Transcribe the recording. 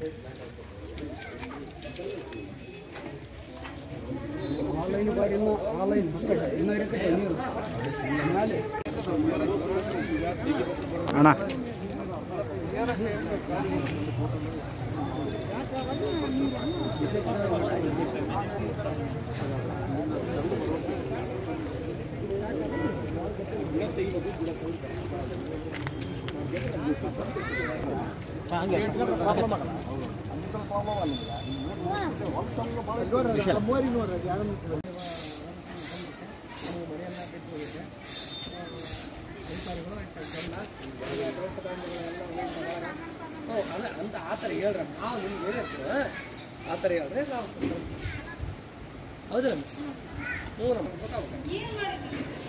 online ಬಾಡಿನ online ಇನ್ನೂ ಇರುತ್ತೆ ನೀರು ಮೇಲೆ ಅಣ್ಣ ಅಲ್ಲ ಅಂತ ಆ ಥರ ಹೇಳ್ರ ನಾವು ನಿಮ್ಗೆ ಹೇಳಿರ್ತೀವಿ ಆ ಥರ ಹೇಳ್ರೆ ನಾವು ಹೌದಲ್ಲ ಹ್ಞೂ ನಮ್ಮ ಗೊತ್ತಾಗುತ್ತೆ